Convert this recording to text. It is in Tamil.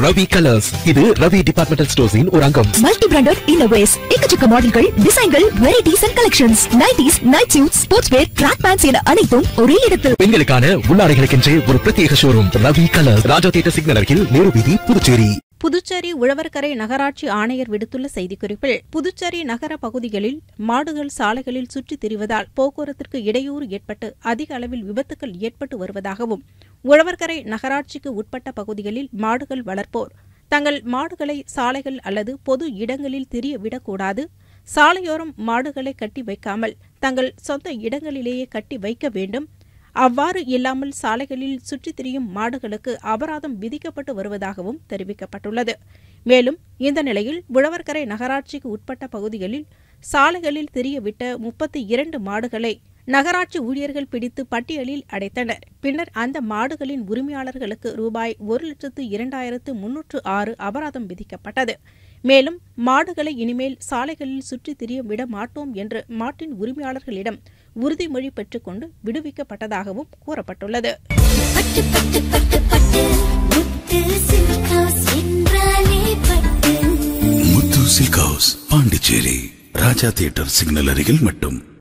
ரவி கலர்ஸ் இது ரவி டிபார்ட்மெண்டல் ஸ்டோர்ஸின் ஒரு அங்கம் மல்டி பிராண்டட் இன்னோவேஸ் எக்கச்சக்க மாடல்கள் டிசைன்கள் varieties and collections nighties night suit sports wear track pants என அனைத்தும் ஒரே இடத்தில் பெண்களுக்கான உள்ளாடைகளுக்கென்றே ஒரு பிரத்யேக showroom Ravi colours Raja theatre signal அருகில் நேரு வீதி புதுச்சேரி புதுச்சேரி உழவர்கரை நகராட்சி ஆணையர் விடுத்துள்ள செய்திக்குறிப்பில் புதுச்சேரி நகர பகுதிகளில் மாடுகள் சாலைகளில் சுற்றித் திரிவதால் போக்குவரத்திற்கு இடையூறு ஏற்பட்டு அதிக அளவில் விபத்துகள் ஏற்பட்டு வருவதாகவும் உழவர்கரை நகராட்சிக்கு உட்பட்ட பகுதிகளில் மாடுகள் வளர்ப்போர் தங்கள் மாடுகளை சாலைகள் அல்லது பொது இடங்களில் திரிய விடக்கூடாது சாலையோரம் மாடுகளை கட்டி வைக்காமல் தங்கள் சொந்த இடங்களிலேயே கட்டி வைக்க வேண்டும் அவ்வாறு இல்லாமல் சாலைகளில் சுற்றித் திரியும் மாடுகளுக்கு அபராதம் விதிக்கப்பட்டு வருவதாகவும் தெரிவிக்கப்பட்டுள்ளது மேலும் இந்த நிலையில் உழவர்கரை நகராட்சிக்கு உட்பட்ட பகுதிகளில் சாலைகளில் திரியவிட்ட முப்பத்தி இரண்டு மாடுகளை நகராட்சி ஊழியர்கள் பிடித்து பட்டியலில் அடைத்தனர் பின்னர் அந்த மாடுகளின் உரிமையாளர்களுக்கு ரூபாய் ஒரு லட்சத்து இரண்டாயிரத்து முன்னூற்று ஆறு அபராதம் விதிக்கப்பட்டது மேலும் மாடுகளை இனிமேல் சாலைகளில் சுற்றித் திரிய விட மாட்டோம் என்று மாட்டின் உரிமையாளர்களிடம் உறுதிமொழி பெற்றுக்கொண்டு விடுவிக்கப்பட்டதாகவும் கூறப்பட்டுள்ளது பட்டு பட்டு பட்டு பட்டு முத்து சில்க் ஹவுஸ் என்றாலே Pattu Muthu silk house Pondicherry Raja theatre signal அருகில் மட்டும்